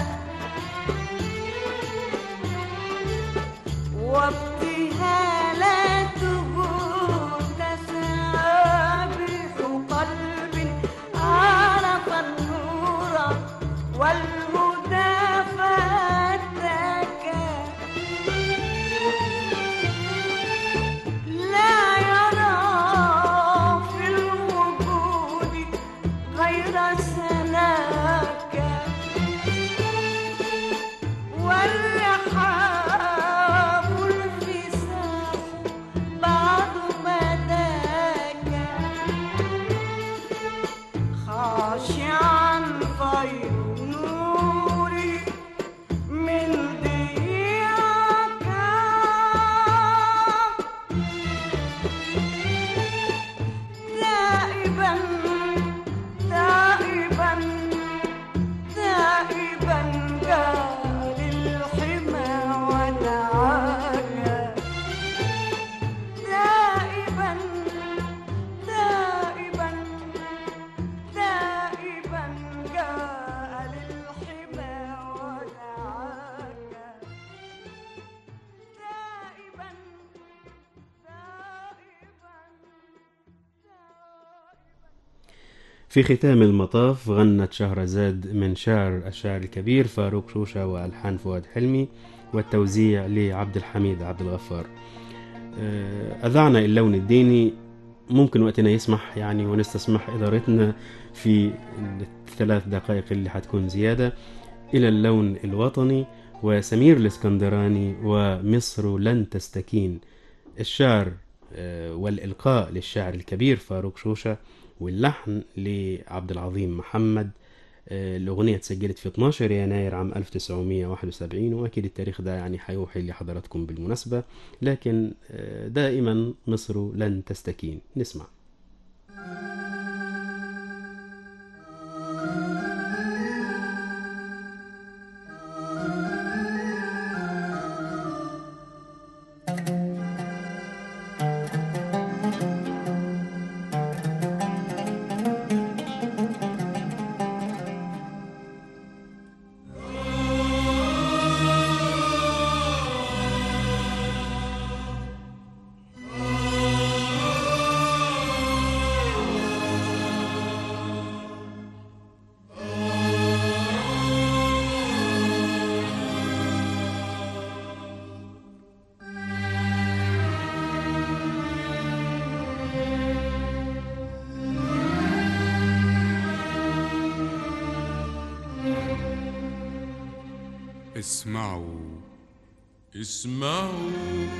وابتهالاته تسابح قلب عرف النور والهدى فتاك لا يرى في الوجود غير سناك والرحاب الفساح بعد مداك خاشعا طير نوري من ضياك تائبا تائبا تائبا جاء للحمى ودعاك تائبا تائبا تائبا جاء للحمى ودعاك تائبا في ختام المطاف غنت شهرزاد من شعر الشاعر الكبير فاروق شوشة وألحان فؤاد حلمي والتوزيع لعبد الحميد عبد الغفار آه، أذعنا اللون الديني ممكن وقتنا يسمح يعني ونستسمح إدارتنا في الثلاث دقائق اللي حتكون زيادة إلى اللون الوطني وسمير الاسكندراني ومصر لن تستكين الشعر آه، والإلقاء للشاعر الكبير فاروق شوشة واللحن لعبد العظيم محمد آه، الأغنية اتسجلت في 12 يناير عام 1971 وأكيد التاريخ ده يعني حيوحي لحضراتكم بالمناسبة لكن آه، دائما مصر لن تستكين نسمع اسمعوا اسمعوا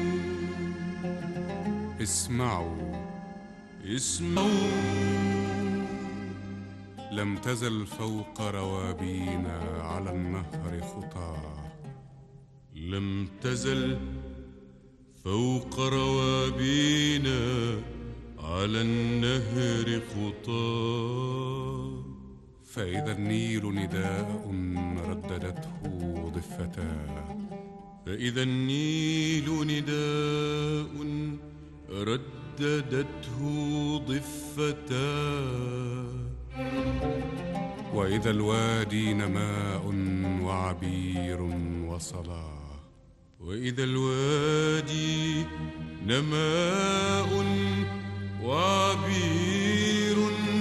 اسمعوا اسمعوا لم تزل فوق روابينا على النهر خطاه لم تزل فوق روابينا على النهر خطاه فإذا النيل نداء رددته ضفتاه فإذا النيل نداء رددته ضفتاه وإذا الوادي نماء وعبير وصلاة وإذا الوادي نماء وعبير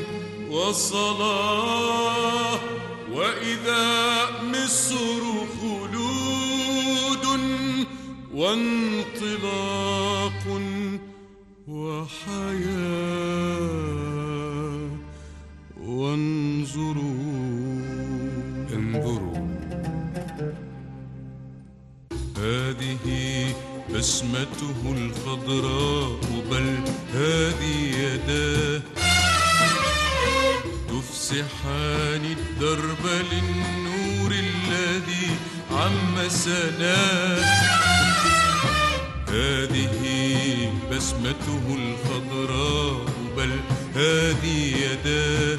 وصلاة وإذا مصر خلود وانطلاق وحياة وانظروا انظروا هذه بسمته الخضراء بل هذه يداه تفسحان الدرب للنور الذي عم سناه هذه بسمته الخضراء بل هذه يداه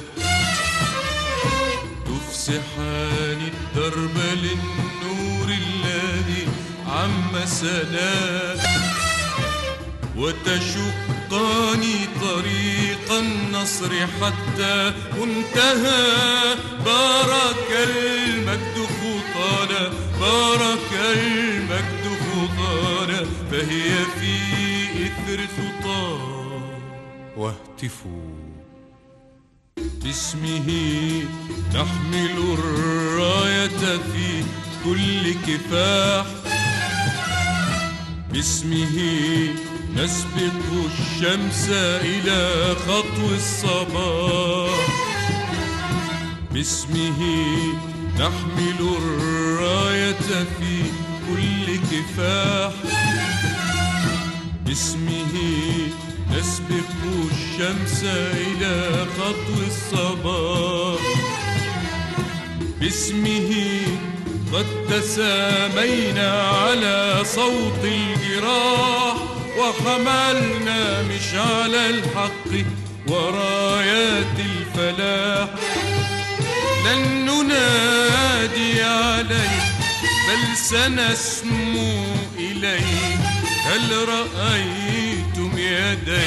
تفسحان الدرب للنور الذي عم سناه وتشقاني طريق النصر حتى منتهى بارك المجد خطانا بارك المجد خطانا فهي في إثر خطاه واهتفوا باسمه نحمل الراية في كل كفاح باسمه نسبق الشمس إلى خطو الصباح باسمه نحمل الراية في كل كفاح باسمه نسبق الشمس إلى خطو الصباح باسمه قد تسامينا على صوت الجراح وحملنا مشعل الحق ورايات الفلاح لن ننادي عليه بل سنسمو إليه هل رأيتم يدي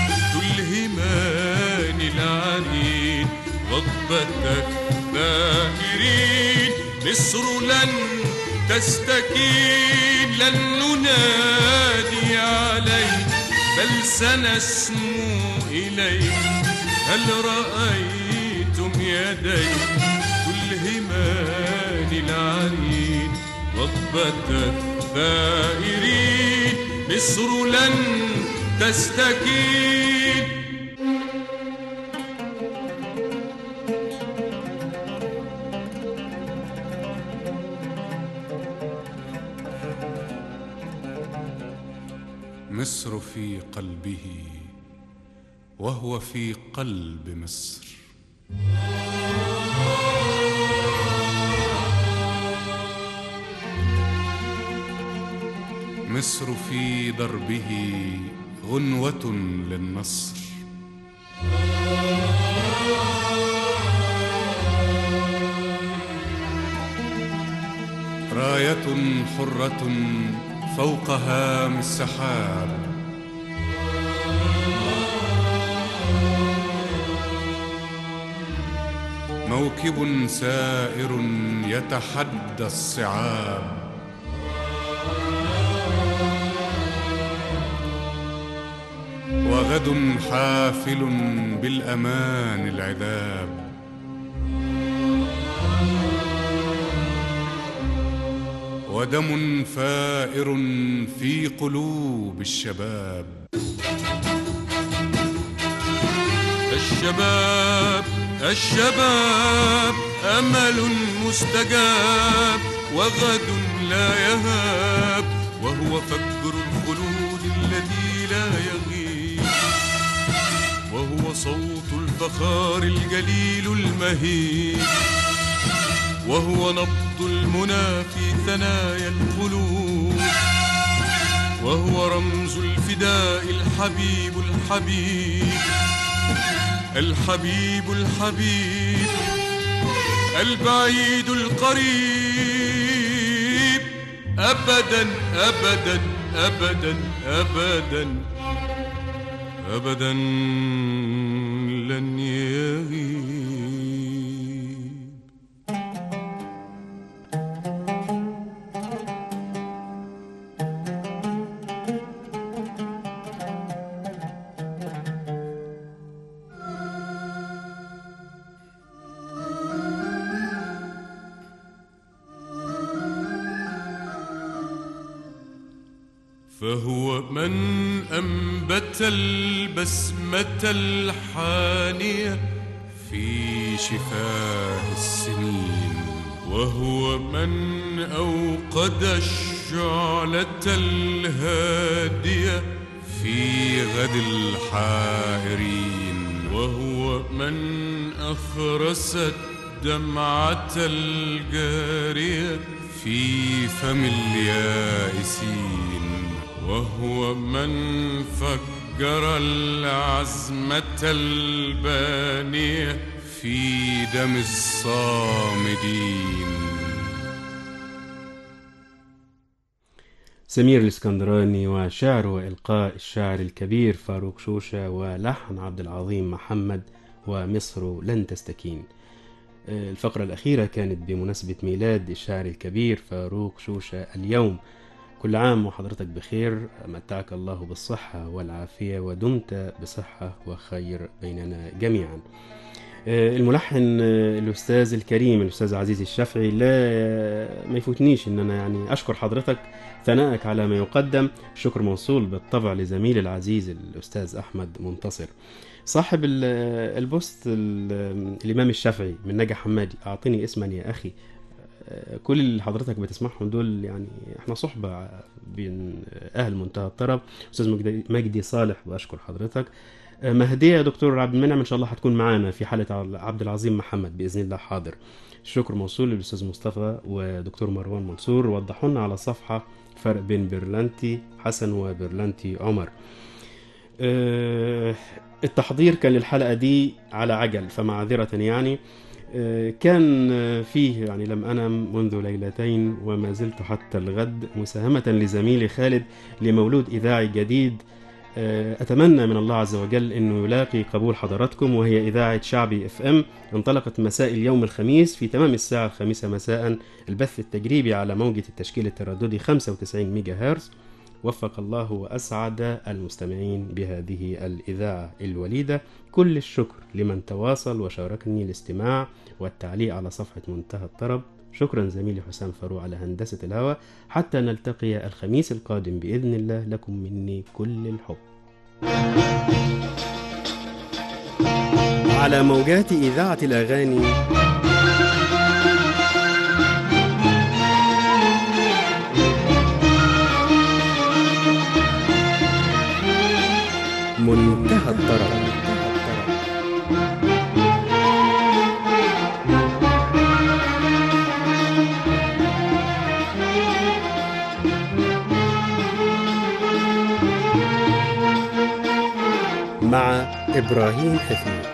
تلهمان العنين غضبة الثائرين مصر لن تستكين لن ننادي عليه بل سنسمو إليه هل رأيتم يدي تلهمان العنين غضبة الثائرين مصر لن تستكين مصر في قلبه وهو في قلب مصر مصر في دربه غنوة للنصر راية حرة فوق هام السحاب موكب سائر يتحدى الصعاب وغد حافل بالأمان العذاب ودم فائر في قلوب الشباب الشباب الشباب أمل مستجاب وغد لا يهاب وهو فجر الخلود الذي لا يغيب وهو صوت الفخار الجليل المهيب وهو نبض المنى في ثنايا القلوب وهو رمز الفداء الحبيب الحبيب الحبيب الحبيب البعيد القريب أبدا أبدا أبدا أبدا أبدا لن يغيب فهو من أنبت البسمة الحانية في شفاه السنين وهو من أوقد الشعلة الهادية في غد الحائرين وهو من أخرس الدمعة الجارية في فم اليائسين وهو من فجر العزمة البانية في دم الصامدين سمير الاسكندراني وشعر وإلقاء الشاعر الكبير فاروق شوشة ولحن عبد العظيم محمد ومصر لن تستكين آه، الفقرة الأخيرة كانت بمناسبة ميلاد الشاعر الكبير فاروق شوشة اليوم كل عام وحضرتك بخير متعك الله بالصحة والعافية ودمت بصحة وخير بيننا جميعا آه، الملحن آه، الأستاذ الكريم الأستاذ عزيز الشافعي لا ما يفوتنيش إن أنا يعني أشكر حضرتك ثنائك على ما يقدم شكر موصول بالطبع لزميلي العزيز الأستاذ أحمد منتصر صاحب ال- البوست ال- الإمام الشافعي من نجا حمادي أعطني اسما يا أخي آه، كل اللي حضرتك بتسمعهم دول يعني احنا صحبة بين أهل منتهى الطرب أستاذ مجدي- مجدي صالح بأشكر حضرتك آه، مهدية يا دكتور عبد المنعم إن شاء الله هتكون معانا في حالة عبد العظيم محمد بإذن الله حاضر الشكر موصول للأستاذ مصطفى ودكتور مروان منصور وضحوا لنا على الصفحة فرق بين برلانتي حسن وبرلانتي عمر آه، التحضير كان للحلقة دي على عجل فمعذرة يعني آه، كان آه، فيه يعني لم أنم منذ ليلتين وما زلت حتى الغد مساهمة لزميلي خالد لمولود إذاعي جديد آه، أتمنى من الله عز وجل أنه يلاقي قبول حضراتكم وهي إذاعة شعبي اف ام انطلقت مساء اليوم الخميس في تمام الساعة الخامسة مساء البث التجريبي على موجة التشكيل الترددي 95 ميجا هرتز وفق الله وأسعد المستمعين بهذه الإذاعة الوليدة كل الشكر لمن تواصل وشاركني الاستماع والتعليق على صفحة منتهى الطرب شكرا زميلي حسام فاروق على هندسة الهواء حتى نلتقي الخميس القادم بإذن الله لكم مني كل الحب على موجات إذاعة الأغاني منتهى الطرب مع إبراهيم حفيظ